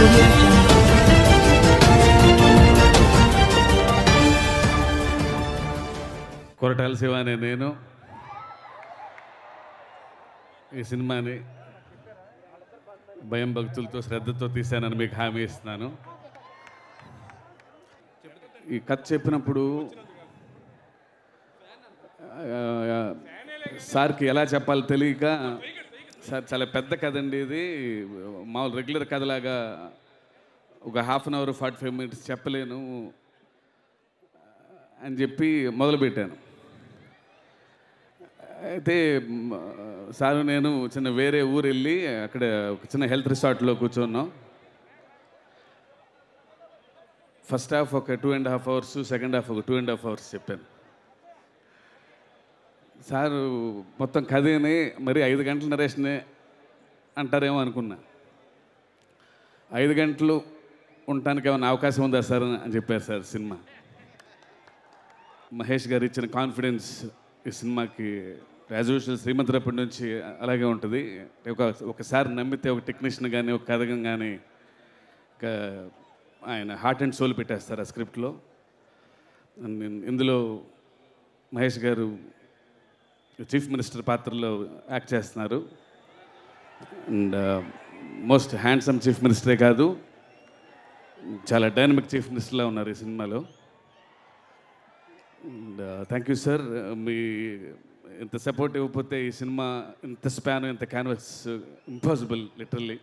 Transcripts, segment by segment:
audio jungle. Koratala Shiva అనే నేను ఈ సినిమాని భయం భక్తులతో శ్రద్ధతో తీశానని మీకు హామీ ఇస్తున్నాను ఈ కథ చెప్పినప్పుడు ఆ, సార్కి ఎలా చెప్పాలో తెలియక సార్ చాలా పెద్ద కథ అండి ఇది మామూలు రెగ్యులర్ కథలాగా ఒక half an hour forty five minutes చెప్పలేను అని చెప్పి మొదలుపెట్టాను అయితే మ్, సారు నేను చిన్న వేరే ఊరు వెళ్ళి అక్కడ ఒక చిన్న హెల్త్ రిసార్ట్లో కూర్చున్నాం ఫస్ట్ హాఫ్ ఒక two and half hours second half ఒక టూ అండ్ హాఫ్ అవర్స్ చెప్పాను సారు మొత్తం కథని మరి ఐదు గంటల నరేషనే అంటారేమో అనుకున్నా ఐదు గంటలు ఉండటానికి ఏమైనా అవకాశం ఉందా సార్ అని చెప్పారు సార్ సినిమా మహేష్ గారు ఇచ్చిన కాన్ఫిడెన్స్ ఈ సినిమాకి యాజ్ యూజువల్ శ్రీమంతరప్పటి నుంచి అలాగే ఉంటుంది ఒక ఒకసారి నమ్మితే ఒక టెక్నీషియన్ కానీ ఒక కథకం కానీ ఒక ఆయన హార్ట్ అండ్ సోల్ పెట్టేస్తారు ఆ స్క్రిప్ట్లో And ఇన్- ఇందులో మహేష్ గారు చీఫ్ మినిస్టర్ పాత్రలో యాక్ట్ చేస్తున్నారు అండ్ మోస్ట్ హ్యాండ్సమ్ చీఫ్ మినిస్టరే కాదు చాలా డైనమిక్ చీఫ్ మినిస్టర్లా ఉన్నారు ఈ సినిమాలో థ్యాంక్ యూ సార్ మీ ఇంత సపోర్ట్ ఇవ్వకపోతే ఈ సినిమా ఇంత స్పాన్ ఇంత canvas impossible literally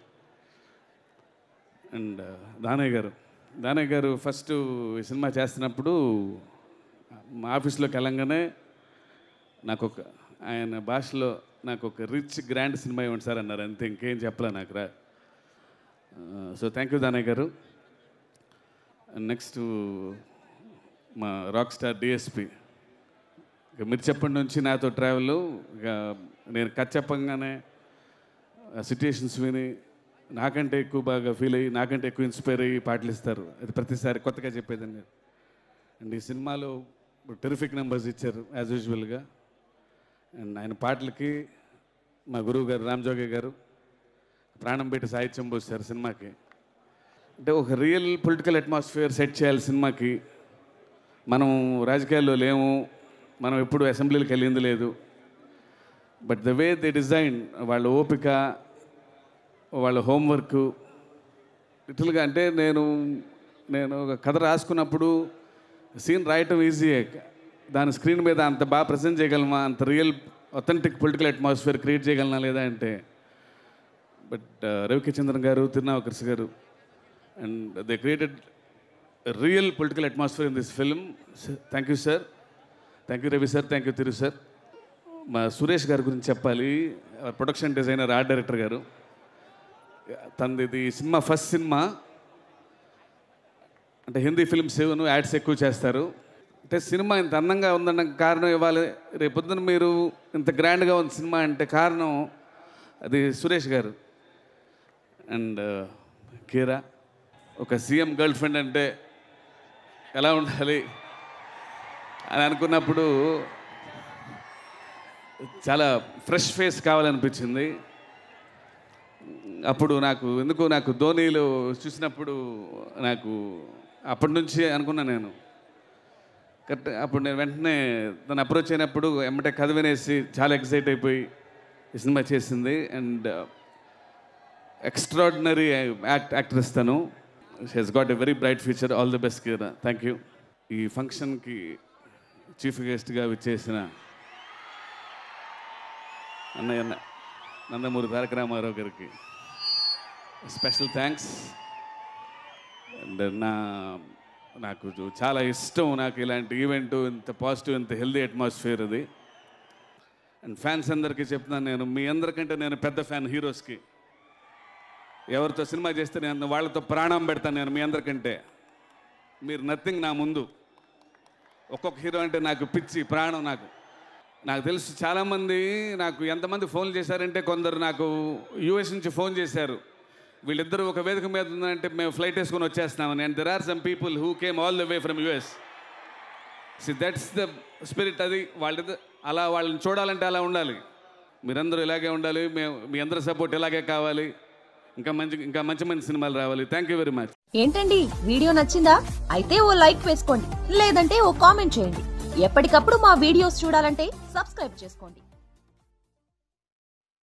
and Danayya గారు దానయ్య గారు ఫస్ట్ ఈ సినిమా చేస్తున్నప్పుడు మా ఆఫీస్లోకి వెళ్ళంగానే నాకు ఒక ఆయన భాషలో నాకు ఒక రిచ్ గ్రాండ్ సినిమా ఇవ్వండి సార్ అన్నారు అంతే ఇంకేం చెప్పలే నాకు రా సో థ్యాంక్ యూ దానయ్య గారు నెక్స్ట్ మా రాక్ స్టార్ డిఎస్పి ఇక మీరు చెప్పండి నుంచి నాతో ట్రావెల్ ఇక నేను కథ చెప్పంగానే సిట్యుయేషన్స్ విని నాకంటే ఎక్కువ బాగా ఫీల్ అయ్యి నాకంటే ఎక్కువ ఇన్స్పైర్ అయ్యి పాటలు ఇస్తారు అది ప్రతిసారి కొత్తగా చెప్పేదండి అండ్ ఈ సినిమాలో టెరిఫిక్ నెంబర్స్ ఇచ్చారు యాజ్ యూజువల్గా అండ్ ఆయన పాటలకి మా గురువు గారు రామ్జోగి గారు ప్రాణం పెట్టి సాహిత్యం పోస్తారు సినిమాకి అంటే ఒక రియల్ పొలిటికల్ అట్మాస్ఫియర్ సెట్ చేయాలి సినిమాకి మనం రాజకీయాల్లో లేము మనం ఎప్పుడు అసెంబ్లీలకు వెళ్ళింది లేదు but the way they design వాళ్ళ ఓపిక వాళ్ళ హోంవర్క్ లిటిల్గా అంటే నేను నేను ఒక కథ రాసుకున్నప్పుడు సీన్ రాయటం ఈజీయే దాని స్క్రీన్ మీద అంత బాగా ప్రజెంట్ చేయగలమా అంత real authentic political atmosphere create చేయగలనా లేదా అంటే బట్ రవికిచంద్రన్ గారు తిరునావకర్స్ గారు and they created real political atmosphere in this film thank you sir thank you Ravi sir thank you Tiru sir మా సురేష్ గారి గురించి చెప్పాలి ప్రొడక్షన్ డిజైనర్ ఆర్ట్ డైరెక్టర్ గారు తనది ఇది సినిమా ఫస్ట్ సినిమా అంటే హిందీ ఫిల్మ్స్ ఏవను యాడ్స్ ఎక్కువ చేస్తారు అంటే సినిమా ఇంత అందంగా ఉందన్న కారణం ఇవ్వాలి రేపొద్దున మీరు ఇంత గ్రాండ్గా ఉంది సినిమా అంటే కారణం అది సురేష్ గారు అండ్ కీరా ఒక సీఎం గర్ల్ ఫ్రెండ్ అంటే ఎలా ఉండాలి అని అనుకున్నప్పుడు చాలా ఫ్రెష్ ఫేస్ కావాలనిపించింది అప్పుడు నాకు ఎందుకు నాకు ధోనీలు చూసినప్పుడు నాకు అప్పటి నుంచి అనుకున్నా నేను కరెక్ట్ అప్పుడు నేను వెంటనే తను అప్రోచ్ అయినప్పుడు ఎమ్మటే కథ వినేసి చాలా ఎక్సైట్ అయిపోయి ఈ సినిమా చేసింది అండ్ ఎక్స్ట్రాడినరీ యాక్ట్ యాక్ట్రెస్ తను she has got a very bright future all the best Kiara thank you ఈ ఫంక్షన్కి చీఫ్ గెస్ట్గా విచ్చేసిన అన్నయ్య అన్న నందమూరి తారక రామారావు గారికి స్పెషల్ థ్యాంక్స్ అండ్ నా నాకు చాలా ఇష్టం నాకు ఇలాంటి ఈవెంట్ ఇంత పాజిటివ్ ఇంత హెల్దీ అట్మాస్ఫియర్ అది అండ్ ఫ్యాన్స్ అందరికీ చెప్తున్నాను నేను మీ అందరికంటే నేను పెద్ద ఫ్యాన్ హీరోస్కి ఎవరితో సినిమా చేస్తే నేను వాళ్ళతో ప్రాణం పెడతాను నేను మీ అందరికంటే మీరు నథింగ్ నా ముందు ఒక్కొక్క హీరో అంటే నాకు పిచ్చి ప్రాణం నాకు నాకు తెలుసు చాలామంది నాకు ఎంతమంది ఫోన్ చేశారంటే కొందరు నాకు యూఎస్ నుంచి ఫోన్ చేశారు వీళ్ళిద్దరూ ఒక వేదిక మీద ఉందంటే మేము ఫ్లైట్ వేసుకొని వచ్చేస్తున్నామని and there are some people who came all the way from US see that's the spirit అది వాళ్ళ అలా వాళ్ళని చూడాలంటే అలా ఉండాలి మీరందరూ ఇలాగే ఉండాలి మేము మీ అందరి సపోర్ట్ ఇలాగే కావాలి ఇంకా మంచి ఇంకా మంచి మంచి సినిమాలు రావాలి థ్యాంక్ యూ వెరీ మచ్ ఏంటండి వీడియో నచ్చిందా అయితే ఓ లైక్ వేసుకోండి లేదంటే ఓ కామెంట్ చేయండి ఎప్పటికప్పుడు మా వీడియోస్ చూడాలంటే సబ్స్క్రైబ్ చేసుకోండి